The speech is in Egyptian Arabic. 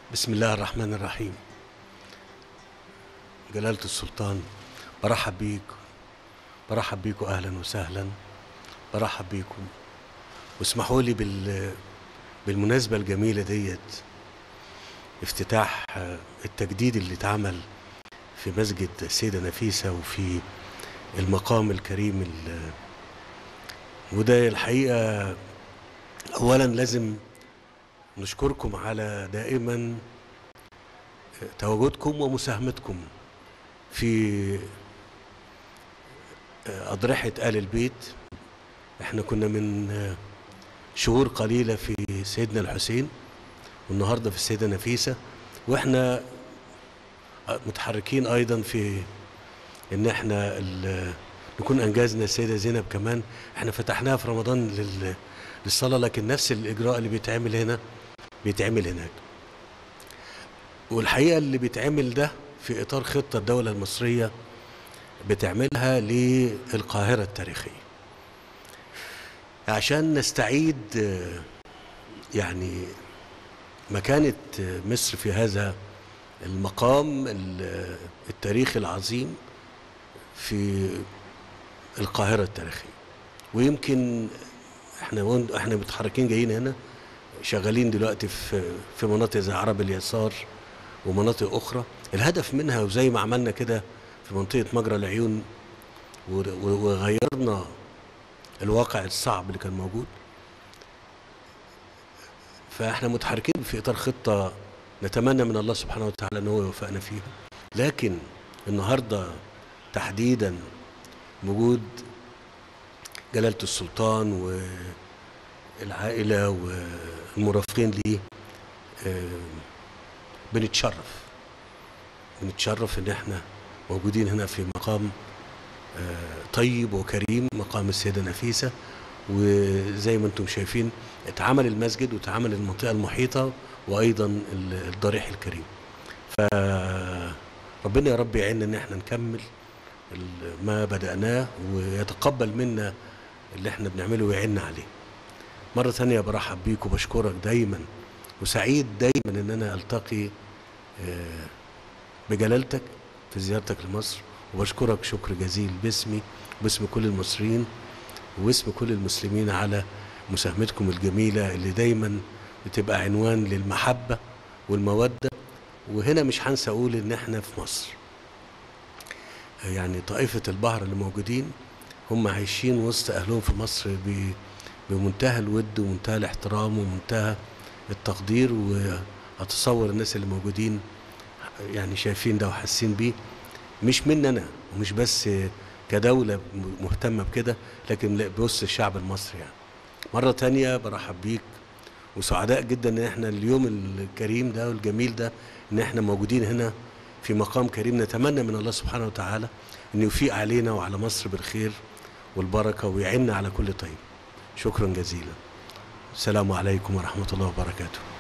بسم الله الرحمن الرحيم جلالة السلطان برحب بيك برحب بيكم أهلا وسهلا برحب بيكم واسمحوا لي بال بالمناسبة الجميلة ديت افتتاح آه، التجديد اللي اتعمل في مسجد السيدة نفيسة وفي المقام الكريم ال- وده الحقيقة أولا لازم نشكركم على دائما تواجدكم ومساهمتكم في أضرحة آل البيت احنا كنا من شهور قليلة في سيدنا الحسين والنهاردة في السيدة نفيسة واحنا متحركين أيضا في ان احنا ال- نكون انجزنا السيدة زينب كمان احنا فتحناها في رمضان لل- للصلاة لكن نفس الإجراء اللي بيتعمل هنا بيتعمل هناك والحقيقة اللي بيتعمل ده في إطار خطة الدولة المصرية بتعملها للقاهرة التاريخية عشان نستعيد آه، يعني مكانة آه، مصر في هذا المقام ال- التاريخي العظيم في القاهرة التاريخية ويمكن احنا وان- احنا متحركين جايين هنا شغالين دلوقتي في في مناطق زي عرب اليسار ومناطق اخرى الهدف منها وزي ما عملنا كده في منطقه مجرى العيون و- و- وغيرنا الواقع الصعب اللي كان موجود فاحنا متحركين في اطار خطه نتمنى من الله سبحانه وتعالى ان هو يوفقنا فيها لكن النهارده تحديدا وجود جلاله السلطان والعائله والمرافقين ليه آه، بنتشرف بنتشرف ان احنا موجودين هنا في مقام آه، طيب وكريم مقام السيده نفيسه وزي ما انتم شايفين اتعمل المسجد واتعمل المنطقه المحيطه وايضا ال- الضريح الكريم فربنا يا رب يعيننا ان احنا نكمل ال- ما بدأناه ويتقبل منا اللي احنا بنعمله ويعيننا عليه مرة ثانية برحب بيك وبشكرك دايما وسعيد دايما ان انا التقي آه، بجلالتك في زيارتك لمصر وبشكرك شكر جزيل باسمي وباسم كل المصريين وباسم كل المسلمين على مساهمتكم الجميلة اللي دايما بتبقى عنوان للمحبة والمودة وهنا مش هنسى اقول ان احنا في مصر يعني طائفة البحر اللي موجودين هم عايشين وسط أهلهم في مصر ب- بمنتهى الود ومنتهى الاحترام ومنتهى التقدير وأتصور الناس اللي موجودين يعني شايفين ده وحاسين بيه مش مننا أنا ومش بس كدولة مهتمة بكده لكن لا بوسط الشعب المصري يعني مرة تانية برحب بيك وسعداء جدا ان احنا اليوم الكريم ده والجميل ده ان احنا موجودين هنا في مقام كريم نتمنى من الله سبحانه وتعالى ان يفيق علينا وعلى مصر بالخير والبركة ويعيننا على كل طيب شكرا جزيلا السلام عليكم ورحمة الله وبركاته